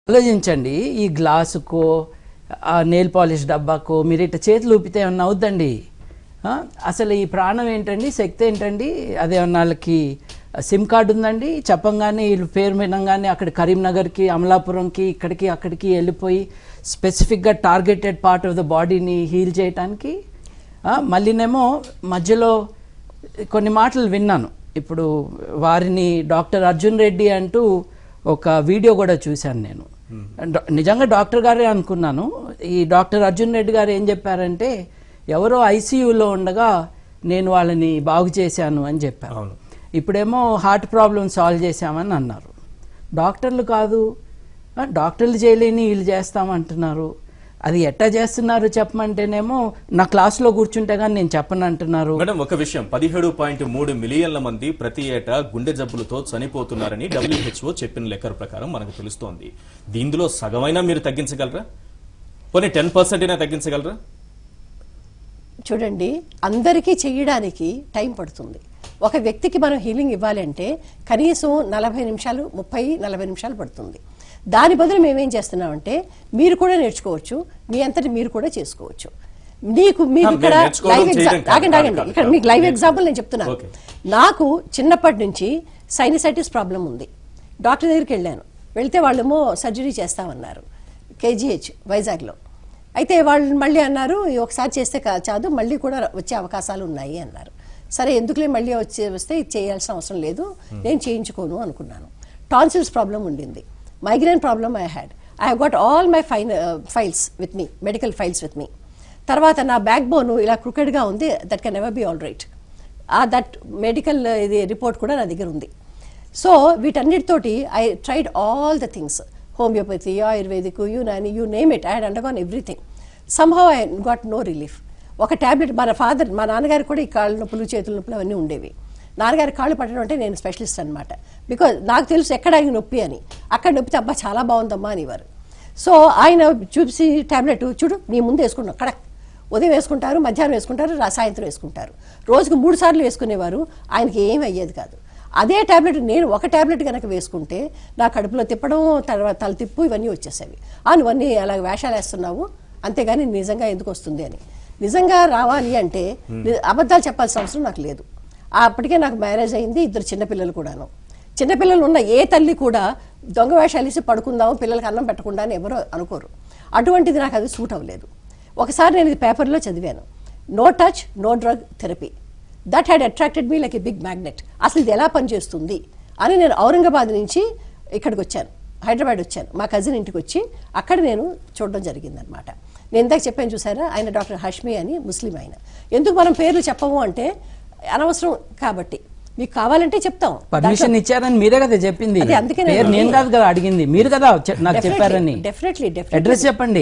ఆలోచించండి ఈ గ్లాసుకో ఆ నెయిల్ పాలిష్ డబ్బాకో మీరు ఇట్లా చేతులు ఊపితే ఏమన్నా అవుద్దండి ఆ? అసలు ఈ ప్రాణం ఏంటండి శక్తి ఏంటండి అదేమన్నా వాళ్ళకి సిమ్ కార్డు ఉందండి చెప్పంగానే వీళ్ళు పేరు వినంగానే అక్కడ కరీంనగర్కి అమలాపురంకి ఇక్కడికి అక్కడికి వెళ్ళిపోయి స్పెసిఫిక్గా టార్గెటెడ్ పార్ట్ ఆఫ్ ద బాడీని హీల్ చేయటానికి ఆ, మళ్ళీనేమో మధ్యలో కొన్ని మాటలు విన్నాను ఇప్పుడు వారిని డాక్టర్ అర్జున్ రెడ్డి అంటూ ఒక వీడియో కూడా చూశాను నేను డా- నిజంగా డాక్టర్ గారే అనుకున్నాను ఈ డాక్టర్ అర్జున్ రెడ్డి గారు ఏం చెప్పారంటే ఎవరో ఐసీయూలో ఉండగా నేను వాళ్ళని బాగు చేశాను అని చెప్పారు అవును. ఇప్పుడేమో హార్ట్ ప్రాబ్లం సాల్వ్ చేశామని అన్నారు డాక్టర్లు కాదు ఆ, డాక్టర్లు చేయలేని వీళ్ళు చేస్తామంటున్నారు అది ఎట్టా చేస్తున్నారు చెప్పమంటేనేమో నా క్లాస్లో కూర్చుంటే కానీ నేను చెప్పను అంటున్నారు మేడం ఒక విషయం పదిహేడు పాయింట్ మూడు మిలియన్ల మంది ప్రతి ఏటా గుండె జబ్బులతో చనిపోతున్నారని డబ్ల్యూహెచ్ఓ చెప్పిన లెక్కల ప్రకారం మనకు తెలుస్తోంది దీనిలో సగమైనా మీరు తగ్గించగలరా పోనీ టెన్ పర్సెంట్ అయినా తగ్గించగలరా చూడండి అందరికీ చేయడానికి టైం పడుతుంది ఒక వ్యక్తికి మనం హీలింగ్ ఇవ్వాలి అంటే కనీసం నలభై నిమిషాలు ముప్పై నలభై నిమిషాలు పడుతుంది దాని బదులు మేమేం చేస్తున్నామంటే మీరు కూడా నేర్చుకోవచ్చు మీ అంతటి మీరు కూడా చేసుకోవచ్చు నీకు మీకు ఆ, ఇక్కడ మేము నేర్చుకోవడం లైవ్ చేయడం కాదు, ఆగండి కాదు, ఆగండి కాదు, ఇక్కడ కాదు. మీకు లైవ్ నేను- ఎగ్జాంపుల్ నేను చెప్తున్నాను ఓకే. నాకు చిన్నప్పటి నుంచి సైనసైటిస్ ప్రాబ్లం ఉంది డాక్టర్ దగ్గరికి వెళ్ళాను వెళ్తే వాళ్ళేమో సర్జరీ చేస్తామన్నారు కేజీహెచ్ వైజాగ్లో అయితే వాళ్ళు మళ్ళీ అన్నారు "ఇది ఒకసారి చేస్తే కా- చాదు మళ్ళీ కూడా వచ్చే అవకాశాలు ఉన్నాయి అన్నారు సరే ఎందుకులే మళ్ళీ వచ్చే వస్తే ఇది చేయాల్సిన అవసరం లేదు నేను చేయించుకోను అనుకున్నాను టాన్సిల్స్ ప్రాబ్లం ఉండింది migraine problem I had I have got all my fine files with me medical files with me తర్వాత నా బ్యాక్ బోన్ ఇలా క్రికెట్గా ఉంది that can ever be all right ఆ దట్ మెడికల్ ఇది రిపోర్ట్ కూడా నా దగ్గర ఉంది సో వీటన్నిటితోటి I tried all the things homeopathy ayurvedic Unani you name it I had undergone everything somehow I got no relief ఒక ట్యాబ్లెట్ మన ఫాదర్ మా నాన్నగారు కూడా ఈ కాళ్ళ నొప్పులు చేతుల నొప్పులు అవన్నీ ఉండేవి నాన్నగారి కాళ్ళు పట్టడం అంటే నేను స్పెషలిస్ట్ అనమాట బికాజ్ నాకు తెలుసు ఎక్కడ ఆయన నొప్పి అని అక్కడ నొప్పితే అబ్బా చాలా బాగుందమ్మా అనేవారు సో ఆయన చూసి ట్యాబ్లెట్ చూడు నీ ముందు వేసుకున్నాం కడక్ ఉదయం వేసుకుంటారు మధ్యాహ్నం వేసుకుంటారు రా- సాయంత్రం వేసుకుంటారు రోజుకు మూడు సార్లు వేసుకునేవారు ఆయనకి ఏమీ అయ్యేది కాదు అదే ట్యాబ్లెట్ నేను ఒక ట్యాబ్లెట్ కనుక వేసుకుంటే నా కడుపులో తిప్పడం తర్వాత తల తిప్పు ఇవన్నీ వచ్చేసేవి ఆ నువ్వన్నీ అలా వేషాలు వేస్తున్నావు అంతేగాని నిజంగా ఎందుకు వస్తుంది అని నిజంగా రావాలి అంటే ని- అబద్ధాలు చెప్పాల్సిన అవసరం నాకు లేదు ఆ అప్పటికే నాకు మ్యారేజ్ అయింది ఇద్దరు చిన్నపిల్లలు కూడాను చిన్నపిల్లలు ఉన్న ఏ తల్లి కూడా దొంగ వేషాలు వేసి పడుకుందాము పిల్లలకి అన్నం పెట్టకుండా అని ఎవరో అనుకోరు అటువంటిది నాకు అది సూట్ అవ్వలేదు ఒకసారి నేను ఇది పేపర్లో చదివాను no touch no drug therapy that had attracted me like a big magnet అసలు ఇది ఎలా పనిచేస్తుంది అని నేను ఔరంగాబాద్ నుంచి ఇక్కడికి వచ్చాను హైదరాబాద్ వచ్చాను మా కజిన్ ఇంటికి వచ్చి అక్కడ నేను చూడడం జరిగిందనమాట నేను ఇందాక చెప్పాను చూసారా ఆయన డాక్టర్ హష్మి అని ముస్లిం ఆయన ఎందుకు మనం పేర్లు చెప్పము అంటే అనవసరం కాబట్టి మీకు కావాలంటే చెప్తాం పర్మిషన్ ఇచ్చారని మీరే కదా చెప్పింది అదే, అందుకే నేను- పేరు నేను కాదు కదా అడిగింది మీరు కదా చె- నాకు Definitely, చెప్పారని definitely, definitely. అడ్రస్ చెప్పండి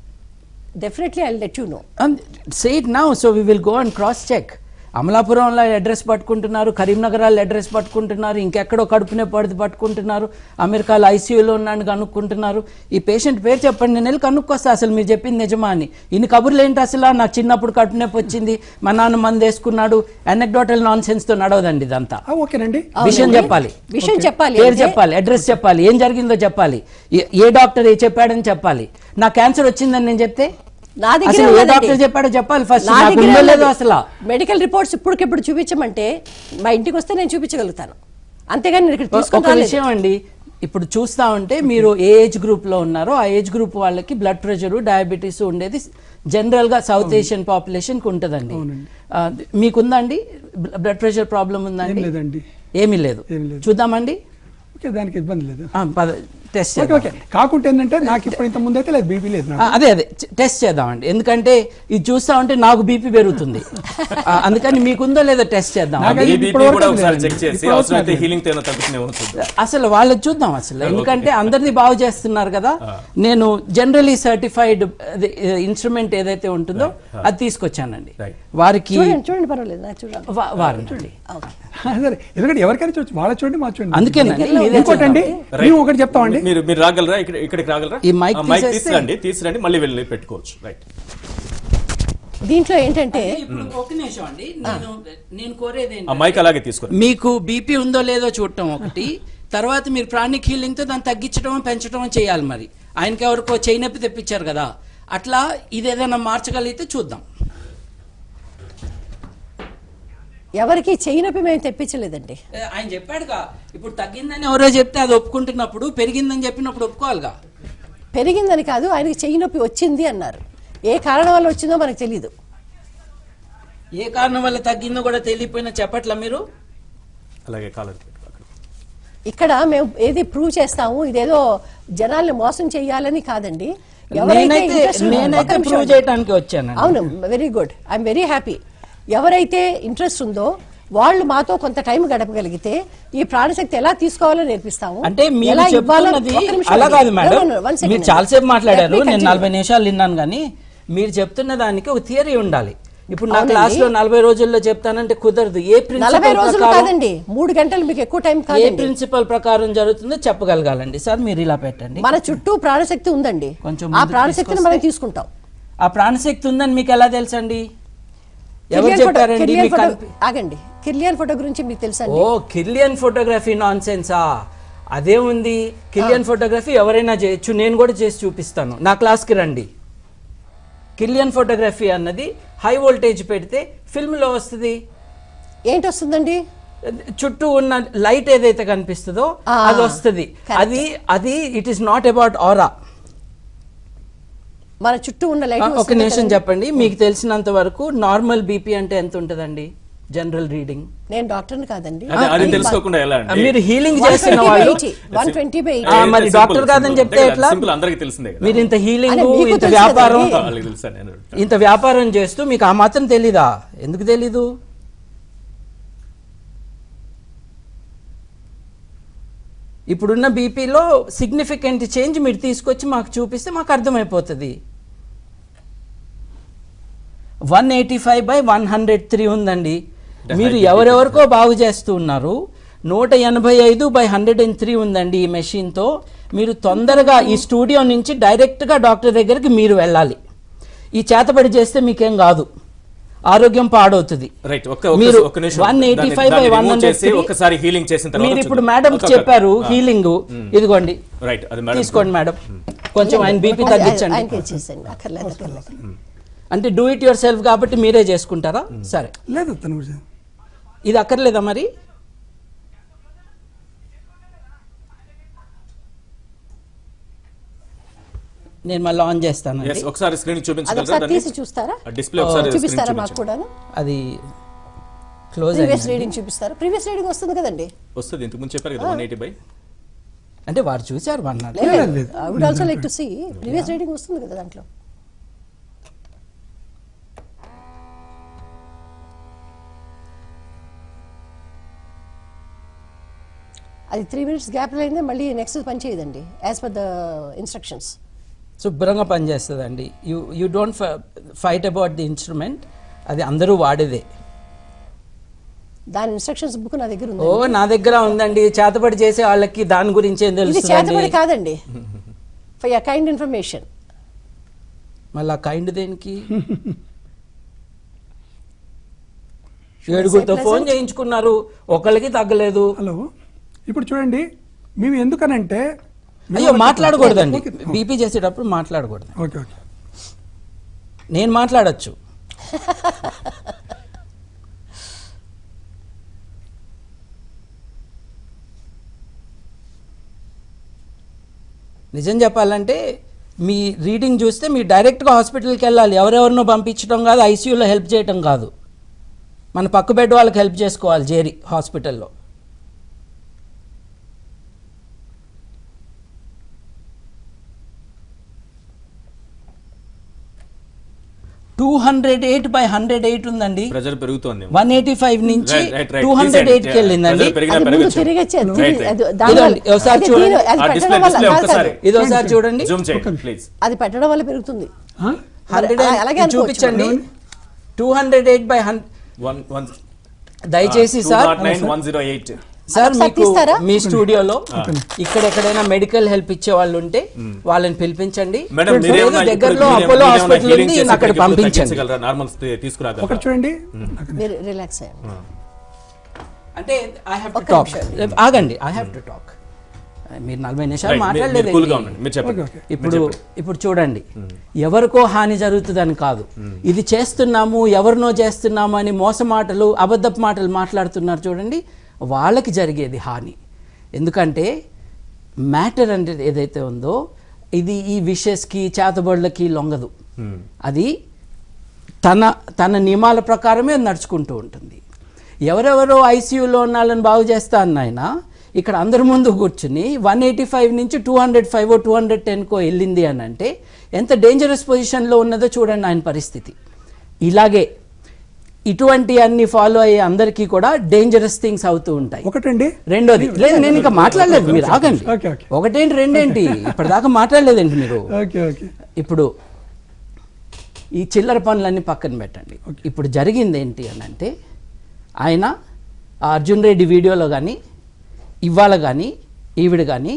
definitely I let you know say it now so we will go and cross check అమలాపురంలో అడ్రస్ పట్టుకుంటున్నారు కరీంనగరాల్లో అడ్రస్ పట్టుకుంటున్నారు ఇంకెక్కడో కడుపునే పడితే పట్టుకుంటున్నారు అమెరికాలో ఐసీయూలో ఉన్నాను కనుక్కుంటున్నారు ఈ పేషెంట్ పేరు చెప్పండి నేను వెళ్ళి కనుక్కొస్తా అసలు మీరు చెప్పింది నిజమా అని ఇన్ని కబుర్లు ఏంటి అసలు నాకు చిన్నప్పుడు కడుపు నొప్పి వచ్చింది మా నాన్న మంది వేసుకున్నాడు అనెక్డోటల్ నాన్ తో నడవదండి ఇదంతా ఆ, ఓకేనండి విషయం చెప్పాలి విషయం చెప్పాలి పేరు అంటే- చెప్పాలి అడ్రస్ చెప్పాలి ఏం జరిగిందో చెప్పాలి ఏ- ఏ డాక్టర్ ఏ చెప్పాడని చెప్పాలి నా క్యాన్సర్ వచ్చిందని నేను చెప్తే నా దగ్గర అసలు ఏ డాక్టర్ చెప్పాడో చెప్పాలి ఫస్ట్ నా నాకు దగ్గరే ఉందో లేదో ఉన్నది. అసలు మెడికల్ రిపోర్ట్స్ ఇప్పటికిప్పుడు చూపించమంటే మా ఇంటికి వస్తే నేను చూపించగలుగుతాను అంతేగాని నేను ఇక్కడ ఒక తీసుకుని రాలేదు. విషయం అండి ఇప్పుడు చూస్తా ఉంటే మీరు ఏ ఏజ్ గ్రూప్ లో ఉన్నారో ఆ ఏజ్ గ్రూప్ వాళ్ళకి బ్లడ్ ప్రెషర్ డయాబెటీస్ ఉండేది జనరల్ గా సౌత్ ఏషియన్ పాపులేషన్ కి ఉంటదండి ఆ, మీకుందండి బ్లడ్ ప్రెషర్ ప్రాబ్లం ఉందండి ఏం లేదండి. ఏమీ లేదు ఏమీ లేదు. చూద్దామండి ఓకే దానికి ఇబ్బంది లేదు ఆ, పద టెస్ట్ ఓకే ఓకే కాకుంటే ఏంటంటే నాకు ఇప్పుడు ఇంత ముందు అయితే లేదు బీపీ లేదు నాకు ఆ, అదే అదే చె- టెస్ట్ చేద్దామండి ఎందుకంటే ఇది చూస్తా ఉంటే నాకు బీపీ పెరుగుతుంది ఆ, అందుకని మీకుందో లేదో టెస్ట్ చేద్దాం నాకు ఈ ఇప్పుడు బీపీ వరకు కూడా ఒకసారి లేదండి. చెక్ చేసి ఇప్పుడు వరకు అవసరమైతే లేదు. హీలింగ్ తో తగ్గుతూనే ఉంటుంది అసలు వాళ్ళకి చూద్దాం అసలు ఎందుకంటే అందరిది బాగు చేస్తున్నారు కదా నేను జనరలీ సర్టిఫైడ్ ఇన్స్ట్రుమెంట్ ఏదైతే ఉంటుందో అది తీసుకొచ్చానండి Right. వారికి చూడండి చూడండి పర్వాలేదు నాకు చూడండి వా- వారండి ఓకే. సరే ఎందుకంటే ఎవరికైనా చూడొచ్చు వాళ్ళ చూడండి మా చూడండి అందుకేనండి మీరే ఇంకోటండి Right. మేము ఒకటి చెప్తామండి మీరు మీరు రాగలరా ఇక్కడ ఇక్కడికి రాగలరా ఈ mic ఆ mic తీసేస్తే- తీసుకురండి తీసుకురండి మళ్ళీ వెళ్ళి పెట్టుకోవచ్చు రైట్ దీంట్లో ఏంటంటే ఇప్పుడు ఒక నిమిషం అండి నేను నేను కోరేది ఆ మైక్ అలాగే తీసుకురండి మీకు బీపీ ఉందో లేదో చూడటం ఒకటి తర్వాత మీరు ప్రాణిక్ హీలింగ్తో దాన్ని తగ్గించడం పెంచడం చేయాలి మరి ఆయనకి ఎవరికో చేయి నొప్పి తెప్పించారు కదా అట్లా ఇది ఏదైనా మార్చగలిగితే చూద్దాం ఎవరికి చెయ్యి నొప్పి మేము తెప్పించలేదండి ఏ, ఆయన చెప్పాడుగా ఇప్పుడు తగ్గిందని ఎవరో చెప్తే అది ఒప్పుకుంటున్నప్పుడు పెరిగిందని చెప్పినప్పుడు ఒప్పుకోవాలిగా పెరిగిందని కాదు ఆయనకి చెయ్యి నొప్పి వచ్చింది అన్నారు ఏ కారణం వల్ల వచ్చిందో మనకు తెలియదు ఏ కారణం వల్ల తగ్గిందో కూడా తెలియపోయినా చెప్పట్లా మీరు అలాగే కాలర్ ఇక్కడ మేము ఏది ప్రూవ్ చేస్తాము ఇదేదో జనాల్ని మోసం చేయాలని కాదండి ఎవరైతే నేనైతే interest ఉందో- నేనైతే ఒక్క నిమిషం ప్రూవ్ అండి. చేయడానికి వచ్చాను అవును very good I'm very happy ఎవరైతే ఇంట్రెస్ట్ ఉందో వాళ్ళు మాతో కొంత టైం గడపగలిగితే ఈ ప్రాణశక్తి ఎలా తీసుకోవాలో నేర్పిస్తాము అంటే మీరు ఎలా ఇవ్వాలో- చెప్తున్నది ఒక్క నిమిషం అలా అండి. కాదు No, madam no, no, one second మీరు అండి. చాలాసేపు మాట్లాడారు Let me నేను continue. నలభై నిమిషాలు విన్నాను కానీ మీరు చెప్తున్న దానికి ఒక థియరీ ఉండాలి ఇప్పుడు నా అవునండి. క్లాస్ లో నలభై రోజుల్లో చెప్తానంటే కుదరదు ఏ నలభై ప్రిన్సిపల్ రోజులు ప్రకారం కాదండి మూడు గంటలు మీకు ఎక్కువ టైం ఏ కాదండి ప్రిన్సిపల్ ప్రకారం జరుగుతుందో చెప్పగలగాలండి సార్ మీరు ఇలా పెట్టండి మన చుట్టూ ప్రాణశక్తి ఉందండి కొంచెం ఆ ముందుకు ప్రాణశక్తిని మనం తీసుకొస్తే- తీసుకుంటాం ఆ ప్రాణశక్తి ఉందని మీకు ఎలా తెలుసండి ఎవరు కిర్లియన్ ఫోటో- చెప్పారండి కిర్లియన్ మీకు ఫోటో- కనిపి- ఆగండి కిర్లియన్ ఫోటో గురించి మీకు తెలుసా ఓ కిలియన్ ఫోటోగ్రఫీ నాన్ సెన్సా అదేముంది కిలియన్ ఫోటోగ్రఫీ ఎవరైనా చేయొచ్చు నేను కూడా చేసి చూపిస్తాను నా క్లాస్కి రండి కిలియన్ ఫోటోగ్రఫీ అన్నది హై వోల్టేజ్ పెడితే ఫిల్మ్లో వస్తుంది ఏంటి వస్తుందండి చుట్టూ ఉన్న లైట్ ఏదైతే కనిపిస్తుందో ఆ, అది వస్తుంది correct. అది అది it is not about aura మన చుట్టూ ఉన్న లైట్ ఒక వస్తుంది నిమిషం కదండి. చెప్పండి మీకు తెలిసినంత వరకు నార్మల్ బీపీ అంటే ఎంత ఉంటుందండి జనరల్ రీడింగ్ నేను డాక్టర్ని కాదండి అదే అది నేను తెలుసుకోకుండా ఎలా అండి మీరు హీలింగ్ 120 చేసిన by వాళ్ళు 80, 120 by 80. ఆ, మరి డాక్టర్ కాదని చెప్తే ఎట్లా సింపుల్ అందరికి తెలిసిందే కదా మీరు ఇంత హీలింగ్ అరే, మీకు ఇంత తెలుసు వ్యాపారం కదండి. వాళ్ళకి తెలుసా నేను ఇంత వ్యాపారం చేస్తూ మీకు ఆ మాత్రం తెలీదా ఎందుకు తెలీదు ఇప్పుడున్న బీపీలో సిగ్నిఫికెంట్ చేంజ్ మీరు తీసుకొచ్చి మాకు చూపిస్తే మాకు అర్థమైపోతుంది one eighty five by one hundred three ఉందండి మీరు ఎవరెవరికో బాగు చేస్తూ ఉన్నారు నూట ఎనభై ఐదు బై హండ్రెడ్ అండ్ త్రీ ఉందండి ఈ మెషిన్తో మీరు తొందరగా ఈ స్టూడియో నుంచి డైరెక్ట్గా డాక్టర్ దగ్గరికి మీరు వెళ్ళాలి ఈ చేతబడి చేస్తే మీకేం కాదు ఆరోగ్యం పాడవుతుంది రైట్ ఒక్క మీరు ఒక్క నిమిషం 185 దాన్ని- by దాన్ని remove 103 చేసి ఒక్కసారి హీలింగ్ చేసిన తర్వాత మీరు ఇప్పుడు చూద్దాం. Madam okay, okay. చెప్పారు ఆ, హీలింగ్ ఇదిగోండి రైట్ అది మేడం తీసుకోండి మేడం కొంచెం ఆయన బీపీ అది- తగ్గించండి ఆయనకి ఇచ్చేసేయండి అక్కర్లేదు అక్కర్లేదు అంటే డూ ఇట్ యువర్ సెల్ఫ్ కాబట్టి మీరే చేసుకుంటారా సరే లేదు తన గురించి ఇది అక్కర్లేదా మరి నేను మళ్ళీ ఆన్ చేస్తానండి Yes, ఒకసారి స్క్రీన్ అది చూపించగలరా ఒకసారి దాన్ని? తీసి చూస్తారా ఆ డిస్ప్లే ఒకసారి screen చూపిస్తారా మాకు చూపించండి. కూడాను అది క్లోజ్ ప్రీవియస్ అయింది రీడింగ్ చూపిస్తారా ప్రీవియస్ రీడింగ్ వస్తుంది కదండి వస్తుంది ఇంతకు ముందు చెప్పారు కదా వన్ ఎయిటీ బై అంటే వారు చూశారు వన్ నాట్ లేదు లేదు, లేదు. I would also like to see previous reading వస్తుంది కదా దాంట్లో అది త్రీ మినిట్స్ గ్యాప్ అయిందే మళ్ళీ నెక్స్ట్ పని చేయదండి యాజ్ పర్ ద ఇన్స్ట్రక్షన్స్ శుభ్రంగా పనిచేస్తుందండి you you don't fight about the instrument అది అందరూ వాడేదే దాని ఇన్స్ట్రక్షన్స్ బుక్ నా దగ్గర ఓ ఉంది నా దగ్గర ఉందండి చేతబడి చేసే వాళ్ళకి దాని గురించి ఏం ఇది తెలుస్తుందండి చేతబడి కాదండి ఫర్ యర్ కైండ్ ఇన్ఫర్మేషన్ మళ్ళా కైండ్ దేనికి ఏడుగురితో ఫోన్ చేయించుకున్నారు ఒకళ్ళకి తగ్గలేదు హలో ఇప్పుడు చూడండి మేము ఎందుకనంటే మేము అయ్యో ఒకటి- మాట్లాడకూడదండి ఓకే, బీపీ చేసేటప్పుడు మాట్లాడకూడదు ఓకే ఓకే నేను మాట్లాడొచ్చు నిజం చెప్పాలంటే మీ రీడింగ్ చూస్తే మీరు డైరెక్ట్గా హాస్పిటల్కి వెళ్ళాలి ఎవరెవరినో పంపించడం కాదు ఐసీయూలో హెల్ప్ చేయటం కాదు మన పక్క బెడ్ వాళ్ళకి హెల్ప్ చేసుకోవాలి జేరి హాస్పిటల్లో two hundred eight by hundred eight ఉందండి ప్రెజర్ పెరుగుతోంది వన్ ఎయిటీ ఫైవ్ నుంచి Right, right, right. Two hundred Please, eight కి వెళ్ళిందండి pressure పెరిగినా అది ముందు పెరగచ్చు. తిరిగి వచ్చేది Right, right. అది దాని ఇదండి, వల్ల- ఒకసారి అది చూడండి. దీని- అది ఆ పెట్టడం డిస్ప్లే వల్ల డిస్ప్లే కాదు, ఒక్కసారి కాదు. ఇది ఒకసారి చూడండి జూమ్ చేయండి ప్లీజ్ అది పెట్టడం వల్ల పెరుగుతుంది ఆ? హండ్రెడ్ అలా- అలాగే అనుకోవచ్చు. చూపించండి two hundred eight by hundred one one దయచేసి sir nine one zero eight sir ఒకసారి మీకు తీస్తారా? మీ స్టూడియోలో ఇక్కడ ఎక్కడైనా మెడికల్ హెల్ప్ ఇచ్చే వాళ్ళు ఉంటే వాళ్ళని పిలిపించండి మేడం లేదు, మీరేమన్నా దగ్గరలో అపోలో హాస్పిటల్ ఉంది ఈయన అక్కడ పంపించండి నార్మల్ తీసుకురాగలరా ఒకటి చూడండి మీరు రిలాక్స్ అయ్యండి అంటే ఐ హావ్ టు ఒక్క టాక్ నిమిషం. ఆగండి ఐ హావ్ టు టాక్ మీరు నలభై Right, నిమిషాలు మీరు- మీరు cool గా మాట్లాడలేదు ఉండండి. మీరు చెప్పండి ఓకే, ఓకే. ఇప్పుడు ఇప్పుడు చూడండి ఎవరికో హాని జరుగుతుందని కాదు ఇది చేస్తున్నాము ఎవరినో చేస్తున్నాము అని మోస మాటలు అబద్ధపు మాటలు మాట్లాడుతున్నారు చూడండి వాళ్ళకి జరిగేది హాని ఎందుకంటే మ్యాటర్ అంటే ఏదైతే ఉందో ఇది ఈ విషెస్కి చేతబడులకి లొంగదు అది తన తన నియమాల ప్రకారమే నడుచుకుంటూ ఉంటుంది ఎవరెవరో ఐసీయూలో ఉన్న వాళ్ళని బాగు చేస్తా అన్నాయన ఇక్కడ అందరి ముందు కూర్చుని వన్ ఎయిటీ ఫైవ్ నుంచి two hundred five two hundred టెన్కో వెళ్ళింది అని అంటే ఎంత డేంజరస్ పొజిషన్లో ఉన్నదో చూడండి ఆయన పరిస్థితి ఇలాగే ఇటువంటి అన్ని ఫాలో అయ్యే అందరికీ కూడా డేంజరస్ థింగ్స్ అవుతూ ఉంటాయి ఒకటండి రెండోది లేదు నేను ఇంకా మాట్లాడలేదు మీరు ఆగండి ఓకే, ఓకే. ఒకటేంటి రెండేంటి ఇప్పటిదాకా మాట్లాడలేదండి మీరు ఓకే ఓకే ఇప్పుడు ఈ చిల్లర పనులన్నీ పక్కన పెట్టండి ఇప్పుడు జరిగింది ఏంటి అని అంటే ఆయన ఆ అర్జున్ రెడ్డి వీడియోలో కానీ ఇవాళ కానీ ఈవిడ కానీ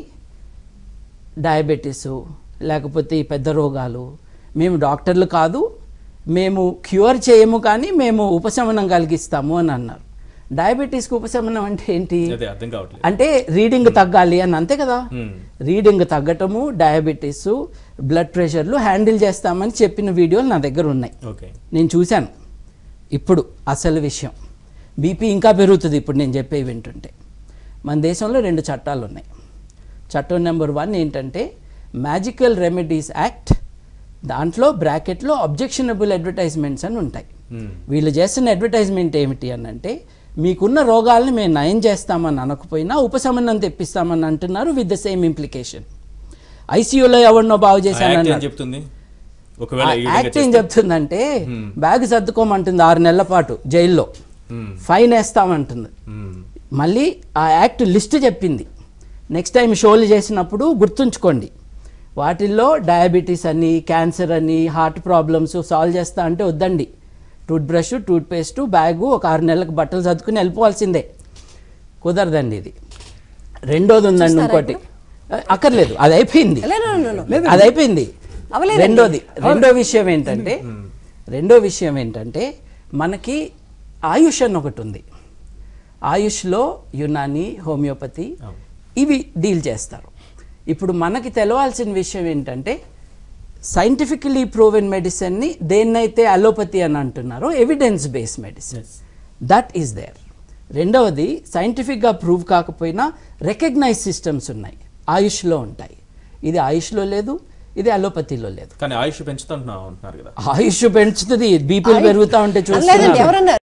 డయాబెటీసు లేకపోతే ఈ పెద్ద రోగాలు మేము డాక్టర్లు కాదు మేము క్యూర్ చేయము కానీ మేము ఉపశమనం కలిగిస్తాము అని అన్నారు డయాబెటీస్కి ఉపశమనం అంటే ఏంటి అదే అర్థం కావట్లేదు అంటే రీడింగ్ తగ్గాలి అని అంతే కదా Hmm. రీడింగ్ తగ్గటము డయాబెటీస్ బ్లడ్ ప్రెషర్లు హ్యాండిల్ చేస్తామని చెప్పిన వీడియోలు నా దగ్గర ఉన్నాయి ఓకే నేను చూశాను ఇప్పుడు అసలు విషయం బీపీ ఇంకా పెరుగుతుంది ఇప్పుడు నేను చెప్పేవి వింటుంటే మన దేశంలో రెండు చట్టాలు ఉన్నాయి చట్టం నెంబర్ వన్ ఏంటంటే మ్యాజికల్ రెమెడీస్ యాక్ట్ దాంట్లో బ్రాకెట్లో అబ్జెక్షనబుల్ అడ్వర్టైజ్మెంట్స్ అని ఉంటాయి వీళ్ళు చేస్తున్న అడ్వర్టైజ్మెంట్ ఏమిటి అని అంటే మీకున్న రోగాల్ని మేము నయం చేస్తామని అనకపోయినా ఉపశమనం తెప్పిస్తామని అంటున్నారు విత్ ద సేమ్ ఇంప్లికేషన్ ఐసీయూలో ఎవరినో బాగు ఆ చేశాను యాక్ట్ ఏం అన్నారు. చెప్తుంది ఒకవేళ ఈ విధంగా యాక్ట్ ఏం చేస్తే- చెప్తుందంటే బ్యాగ్ సర్దుకోమంటుంది ఆరు నెలల పాటు జైల్లో Hmm. Fine వేస్తామంటుంది Hmm. మళ్ళీ ఆ యాక్ట్ లిస్ట్ చెప్పింది నెక్స్ట్ టైం షోలు చేసినప్పుడు గుర్తుంచుకోండి వాటిల్లో డయాబెటీస్ అని క్యాన్సర్ అని హార్ట్ ప్రాబ్లమ్స్ సాల్వ్ చేస్తా అంటే వద్దండి tooth brush tooth paste bag ఒక ఆరు నెలలకు బట్టలు సర్దుకుని వెళ్ళిపోవాల్సిందే కుదరదండి ఇది రెండోది ఉందండి ఇంకోటి అక్కర్లేదు అది అయిపోయింది లే, no, no, no. అది అయిపోయింది అవలేదండి. రెండోది రెండో విషయం ఏంటంటే రెండో విషయం ఏంటంటే మనకి ఆయుష్ అని ఒకటి ఉంది ఆయుష్లో యునాని హోమియోపతి ఇవి డీల్ చేస్తారు ఇప్పుడు మనకి తెలవాల్సిన విషయం ఏంటంటే సైంటిఫికలీ ప్రూవెన్ మెడిసిన్ని దేన్నైతే అలోపతి అని అంటున్నారో evidence based medicine that is there రెండవది సైంటిఫిక్గా ప్రూవ్ కాకపోయినా రికగ్నైజ్ సిస్టమ్స్ ఉన్నాయి ఆయుష్లో ఉంటాయి ఇది ఆయుష్లో లేదు ఇది అలోపతిలో లేదు కానీ ఆయుష్ పెంచుతుంటున్నావు అంటున్నారు కదా ఆయుష్ పెంచుతుంది బీపీలు పెరుగుతా ఉంటే లేదండి చూస్తున్నారు ఎవరన్నారు